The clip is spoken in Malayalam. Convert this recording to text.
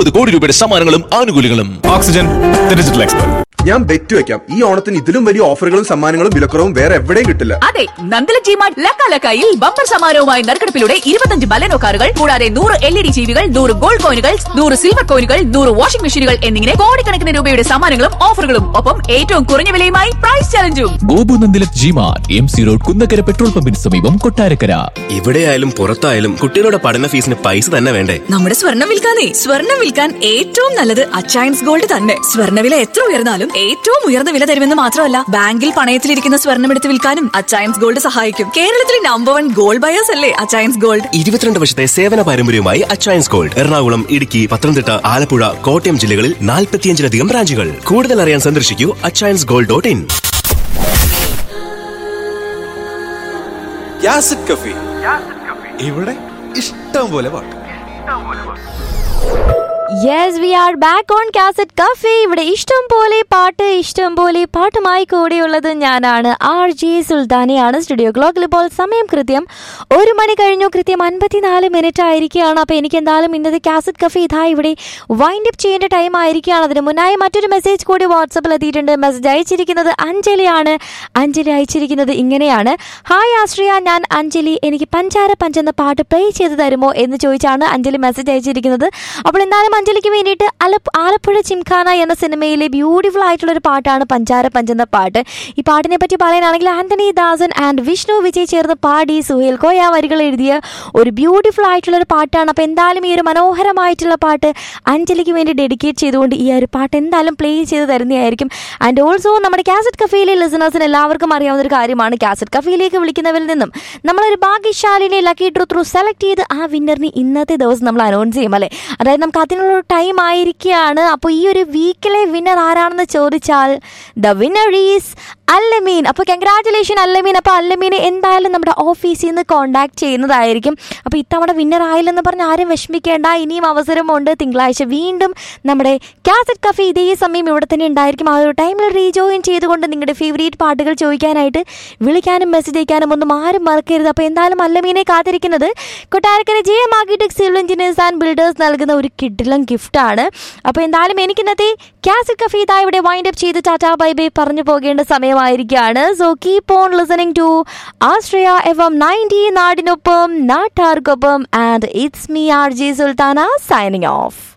മുപ്പത് കോടി രൂപയുടെ സമ്മാനങ്ങളും ആനുകൂല്യങ്ങളും ഓക്സിജൻ ഡിജിറ്റൽ എക്സ്പെർട്ട് ഞാൻ ബെറ്റ് വെക്കാം ഈ ഓണത്തിന് ഇതിലും വലിയ ഓഫറുകളും സമ്മാനങ്ങളും വിലക്കുറവും വേറെ എവിടെയും കിട്ടില്ല അതെ നന്ദല ജിമാർട്ട് ലക്കാലക്കായിൽ ബമ്പർ സമാരവുമായി നറുക്കെടുപ്പിലൂടെ ഇരുപത്തഞ്ച് ബലനോ കാറുകൾ കൂടാതെ നൂറ് എൽ ഇ ഡി ജീവികൾ നൂറ് ഗോൾഡ് കോയിനുകൾ നൂറ് സിൽവർ കോയിനുകൾ നൂറ് വാഷിംഗ് മെഷീനുകൾ എന്നിങ്ങനെ കോടിക്കണക്കിന് രൂപയുടെ സമ്മാനങ്ങളും ഓഫറുകളും ഒപ്പം ഏറ്റവും കുറഞ്ഞ വിലയുമായി പ്രൈസ് ചലഞ്ചും Gopu Nandilath G Mart M C road Kunnakkara petrol പമ്പിന് സമീപം കൊട്ടാരക്കര ഇവിടെയായാലും പുറത്തായാലും കുട്ടികളുടെ പഠന ഫീസിന് പൈസ തന്നെ വേണ്ടേ നമ്മുടെ സ്വർണം വിൽക്കാനേ സ്വർണം വിൽക്കാൻ ഏറ്റവും നല്ലത് അച്ചയൻസ് ഗോൾഡ് തന്നെ സ്വർണ്ണവില എത്ര ഉയർന്നാലും ഏറ്റവും ഉയർന്ന വില തരുമെന്ന് മാത്രമല്ല ബാങ്കിൽ പണയത്തിലിരിക്കുന്ന സ്വർണം എടുത്ത് വിൽക്കാനും അച്ചയൻസ് ഗോൾഡ് സഹായിക്കും കേരളത്തിലെ നമ്പർ വൺ ഗോൾഡ് ബയേഴ്സ് അല്ലേ അച്ചയൻസ് ഗോൾഡ് ഇരുപത്തിരണ്ട് വർഷത്തെ സേവന പാരമ്പര്യവുമായി അച്ചയൻസ് ഗോൾഡ് എറണാകുളം ഇടുക്കി പത്തനംതിട്ട ആലപ്പുഴ കോട്ടയം ജില്ലകളിൽ നാൽപ്പത്തിയഞ്ചിലധികം ബ്രാഞ്ചുകൾ കൂടുതൽ അറിയാൻ സന്ദർശിക്കൂ അച്ചയൻസ് ഗോൾഡ് ഡോട്ട് ഇൻ യാസിഡ് കഫി ഇവിടെ ഇഷ്ടം പോലെ പാട്ട് yes we are back on cassette cafe ഇവിടെ ഇഷ്ടം പോലെ പാട്ട് ഇഷ്ടം പോലെ പാട്ടുമായി കൂടെയുള്ളത് ഞാനാണ് ആർ ജെ സുൽത്താനയാണ് സ്റ്റുഡിയോ ക്ലോക്കിൽ ഇപ്പോൾ സമയം കൃത്യം ഒരു മണി കഴിഞ്ഞു കൃത്യം അൻപത്തിനാല് മിനിറ്റ് ആയിരിക്കുകയാണ് അപ്പോൾ എനിക്ക് എന്തായാലും ഇന്നത്തെ കാസറ്റ് കഫേ ഇതാ ഇവിടെ വൈൻഡ് അപ്പ് ചെയ്യേണ്ട ടൈം ആയിരിക്കുകയാണ് അതിന് മുന്നായി മറ്റൊരു മെസ്സേജ് കൂടി വാട്സപ്പിൽ എത്തിയിട്ടുണ്ട് മെസ്സേജ് അയച്ചിരിക്കുന്നത് അഞ്ജലിയാണ് അഞ്ജലി അയച്ചിരിക്കുന്നത് ഇങ്ങനെയാണ് ഹായ് ആശ്രിയ ഞാൻ അഞ്ജലി എനിക്ക് പഞ്ചാര പഞ്ച് എന്ന പാട്ട് പ്ലേ ചെയ്ത് തരുമോ എന്ന് ചോദിച്ചാണ് അഞ്ജലി മെസ്സേജ് അയച്ചിരിക്കുന്നത് അപ്പോൾ എന്തായാലും അഞ്ജലിക്ക് വേണ്ടിയിട്ട് അലപ്പ് ആലപ്പുഴ ചിംഖാന എന്ന സിനിമയിലെ ബ്യൂട്ടിഫുൾ ആയിട്ടുള്ള ഒരു പാട്ടാണ് പഞ്ചാര പഞ്ച് എന്ന പാട്ട് ഈ പാട്ടിനെ പറ്റി പറയാനാണെങ്കിൽ ആന്റണി ദാസൻ ആൻഡ് വിഷ്ണു വിജയ് ചേർന്ന് പാടി സുഹേൽ കോയ വരികൾ എഴുതിയ ഒരു ബ്യൂട്ടിഫുൾ ആയിട്ടുള്ള ഒരു പാട്ടാണ് അപ്പോൾ എന്തായാലും ഈ ഒരു മനോഹരമായിട്ടുള്ള പാട്ട് അഞ്ജലിക്ക് വേണ്ടി ഡെഡിക്കേറ്റ് ചെയ്തുകൊണ്ട് ഈ ഒരു പാട്ട് എന്തായാലും പ്ലേ ചെയ്ത് തരുന്നതായിരിക്കും ആൻഡ് ഓൾസോ നമ്മുടെ കാസറ്റ് കഫയിലെ ലിസണേഴ്സിന് എല്ലാവർക്കും അറിയാവുന്ന ഒരു കാര്യമാണ് കാസറ്റ് കഫയിലേക്ക് വിളിക്കുന്നവരിൽ നിന്നും നമ്മളൊരു ഭാഗ്യശാലിനെ ലക്കി ഡ്രോ ത്രൂ സെലക്ട് ചെയ്ത് ആ വിന്നറിനെ ഇന്നത്തെ ദിവസം നമ്മൾ അനൗൺസ് ചെയ്യും അല്ലേ അതായത് നമുക്ക് അതിനുള്ള ഒരു ടൈം ആയിരിക്കുകയാണ് അപ്പോൾ ഈ ഒരു വീക്കിലെ വിന്നർ ആരാണെന്ന് ചോദിച്ചാൽ ദ വിന്നർ ഈസ് അല്ലമീൻ അപ്പോൾ കൺഗ്രാറ്റുലേഷൻ അല്ലമീൻ അപ്പോൾ അല്ലമീനെ എന്തായാലും നമ്മുടെ ഓഫീസിൽ നിന്ന് കോൺടാക്ട് ചെയ്യുന്നതായിരിക്കും അപ്പോൾ ഇത്തവണ വിന്നർ ആയില്ലെന്ന് പറഞ്ഞ് ആരും വിഷമിക്കേണ്ട ഇനിയും അവസരമുണ്ട് തിങ്കളാഴ്ച വീണ്ടും നമ്മുടെ കാസറ്റ് കഫേ ഇതേ സമയം ഇവിടെ തന്നെ ഉണ്ടായിരിക്കും ആ ഒരു ടൈമിൽ റീജോയിൻ ചെയ്തുകൊണ്ട് നിങ്ങളുടെ ഫേവറേറ്റ് പാട്ടുകൾ ചോദിക്കാനായിട്ട് വിളിക്കാനും മെസ്സേജ് അയക്കാനും ഒന്നും ആരും മറക്കരുത് അപ്പോൾ എന്തായാലും അല്ലമീനെ കാത്തിരിക്കുന്നത് Kottarakkara J M architect civil engineers and builders നൽകുന്ന ഒരു കിഡിലം ഗിഫ്റ്റാണ് അപ്പോൾ എന്തായാലും എനിക്ക് ഇന്നത്തെ കാസറ്റ് കഫേ ഇതാ ഇവിടെ വൈൻഡ് അപ്പ് ചെയ്ത് ടാറ്റാ ബൈ ബൈ പറഞ്ഞു പോകേണ്ട സമയമായിരിക്കുകയാണ് so keep on listening to Ashraya FM ninety നയൻറ്റി നാടിനൊപ്പം നാട്ടാർക്കൊപ്പം and it's me R J Sultana signing of